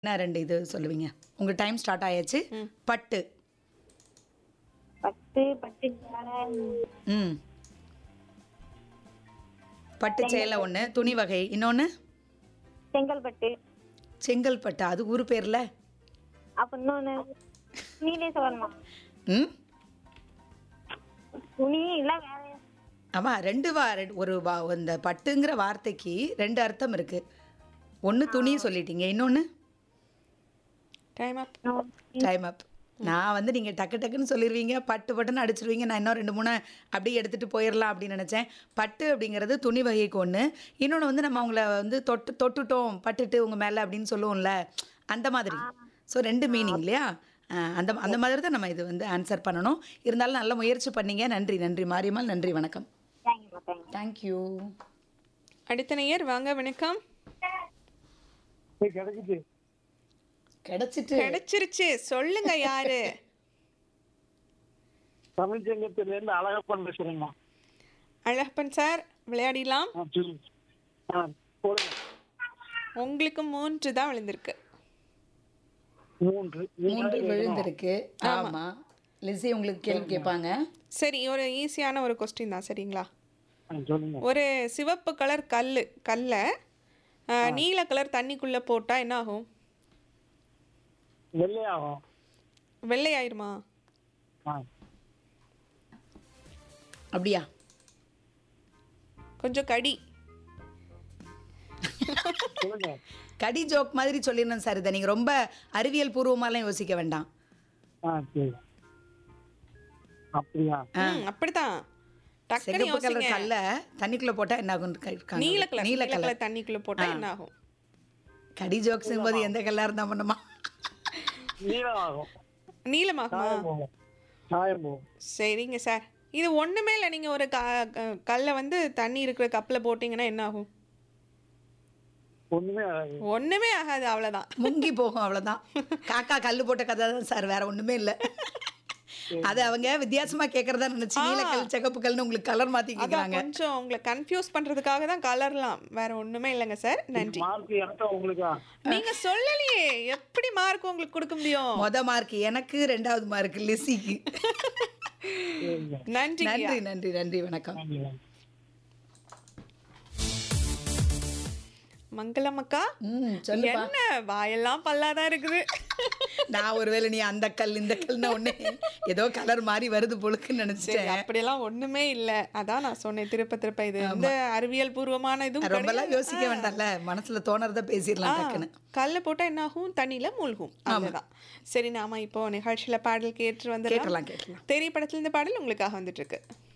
என்ன ரெண்டு இது சொல்லுவீங்க உங்க டைம் ஸ்டார்ட் ஆயாச்சு பட்டு பட்டு பட்டு சேலை ம் பட்டு சேலை ஒன்று துணி வகை இன்னொன்று செங்கல்பட்டு செங்கல்பட்டு அது ஊர் பேர்ல அப்ப இன்னொன்னு துணியிலே சொல்லணுமா ம் துணி இல்ல வேற ஆமாம் ரெண்டு வா ரெண்டு- ஒரு வா இந்த பட்டுங்கிற வார்த்தைக்கு ரெண்டு அர்த்தம் இருக்கு ஒன்று துணி சொல்லிட்டீங்க இன்னொன்று டைம் அப் இன்னும் டைம் அப் நான் வந்து நீங்கள் டக்கு டக்குன்னு சொல்லிடுவீங்க பட்டு பட்டுன்னு அடிச்சிருவீங்க நான் இன்னும் ரெண்டு மூணு அப்படியே எடுத்துகிட்டு போயிடலாம் அப்படின்னு நினச்சேன் பட்டு அப்படிங்கிறது துணி வகைக்கு ஒன்று இன்னொன்று வந்து நம்ம அவங்கள வந்து தொட்டு தொட்டுட்டோம் பட்டுட்டு உங்கள் மேலே அப்படின்னு சொல்லுவோம்ல அந்த மாதிரி ஸோ ரெண்டு மீனிங் இல்லையா அஹ் அந்த அந்த மாதிரி தான் நம்ம இது வந்து ஆன்சர் பண்ணணும் இருந்தாலும் நல்ல முயற்சி பண்ணீங்க நன்றி நன்றி மாரியம்மாள் நன்றி வணக்கம் தேங்க்யூ தேங்க்யூ தேங்க்யூ அடுத்த நேயர் வாங்க வணக்கம் போய் கிடைக்குது கிடைச்சிட்டு கிடைச்சிருச்சு சொல்லுங்க யாரு தமிழ் சங்கத்துல இருந்து அழகப்பன் பேசுறேம்மா அழகப்பன் சார் விளையாடிலாம் ஆ, சொல்லுங்க ஆ போடுங்க உங்களுக்கு மூன்று தான் விழுந்திருக்கு மூன்று மூன்று விழுந்திருக்கு ஆமா லிசி உங்களுக்கு கேள்வி கேட்பாங்க சரி ஒரு ஈஸியான ஒரு கொஸ்டின் தான் சரிங்களா ஆ, சொல்லுங்க ஒரு சிவப்பு கலர் கல் கல்லை அஹ், நீல கலர் தண்ணிக்குள்ள போட்டா என்ன ஆகும் வெள்ளையாகும் வெள்ளை ஆயிருமா ஆ அப்படியா கொஞ்சம் கடி சொல்லுங்க கடி ஜோக் மாதிரி சொல்லிடணும் சார் இதை நீங்கள் ரொம்ப அறிவியல் பூர்வமாலாம் யோசிக்க வேண்டாம் ஆ சரி அப்படியா ம், அப்படிதான் டக்குனு சிகப்பு யோசிங்க கலர் கல்ல தண்ணிக்குள்ள போட்டா என்ன ஆகும் இருக்காங்க நீல கலர் நீல நீல கலர் கலர் தண்ணிக்குள்ள போட்டா என்ன ஆகும் கடி ஜோக்ஸும் போது எந்த கல்லா இருந்தா பண்ணுமா நீளமாகும் நீலமாகுமா சாயம் போகும் சாயம் போகும் சரிங்க சார் இது ஒண்ணுமே இல்லை நீங்க ஒரு க க- கல்லை வந்து தண்ணி இருக்கிற கப்ல போட்டீங்கன்னா என்ன ஆகும் ஒண்ணுமே ஆகாது ஒண்ணுமே ஆகாது அவ்வளவுதான் முங்கி போகும் அவ்வளவுதான் காக்கா கல்லு போட்ட கதை தான் சார் வேற ஒண்ணுமே இல்ல அது அவங்க வித்தியாசமா கேக்குறதா நினைச்சு நீல கல் சிகப்பு கல்னு உங்களுக்கு கலர் மாத்தி அதான் கேக்குறாங்க கொஞ்சம் உங்களை கன்ஃபியூஸ் பண்றதுக்காக தான் கலர்லாம் வேற ஒண்ணுமே இல்லைங்க சார் நன்றி மார்க் எனக்கா உங்களுக்கா நீங்க சொல்லலையே எப்படி மார்க் உங்களுக்கு கொடுக்க முடியும் மொத மார்க் எனக்கு ரெண்டாவது மார்க் லிசிக்கு சரிங்க நன்றி நன்றி நன்றி நன்றி வணக்கம் நன்றி நன்றி மங்களம் அக்கா ம் சொல்லுப்பா என்ன வாயெல்லாம் பல்லாதான் இருக்குது நான் ஒருவேளை நீ அந்த கல் இந்த கல்னா ஒண்ணே ஏதோ கலர் மாதிரி வருது பொழுக்குன்னு சரி நினைச்சிட்டேன் அப்படியெல்லாம் ஒண்ணுமே இல்ல அதான் நான் சொன்னேன் திருப்ப திருப்ப இது இந்த அறிவியல் பூர்வமான இதுவும் ரொம்பலாம் கிடையாது. யோசிக்க வேண்டாம்ல மனசுல தோணுறத பேசிடலாம் டக்குன்னு கல்ல போட்டா என்ன ஆகும் தண்ணியில மூழ்கும் அவ்வளவுதான் சரி நாம இப்போ நிகழ்ச்சியில பாடல் கேட்டு வந்துடலாம் கேட்டலாம் கேட்டலாம் தெரிய படத்துல இந்த பாடல் உங்களுக்காக வந்துட்டு இருக்கு